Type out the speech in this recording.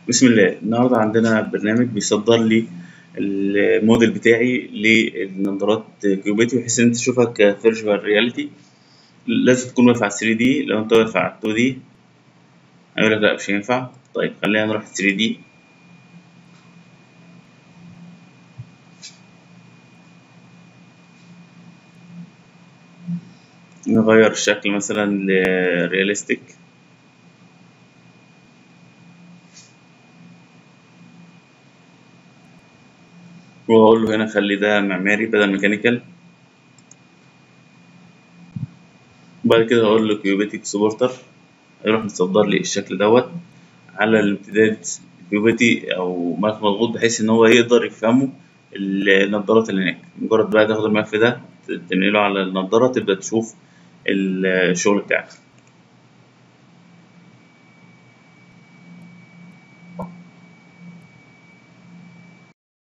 بسم الله النهارده عندنا برنامج بيصدر لي الموديل بتاعي للنظارات كيوبيتي بحيث ان انت تشوفها كفيرجوال رياليتي لازم تكون واقف على 3 دي لو انت واقف على 2 دي هيقول لك لا مش هينفع طيب خلينا نروح 3 دي نغير الشكل مثلا لرياليستيك واقول له هنا خلي ده معماري بدل ميكانيكال بعد كده هقول له كيوبيتي اكسبورتر هيروح مصدر لي الشكل دوت على الامتداد كيوبيتي او ملف مضغوط بحيث ان هو يقدر يفهمه النظارات اللي هناك مجرد بقى تاخد الملف ده تنقله على النظارة تبدأ تشوف الشغل بتاعك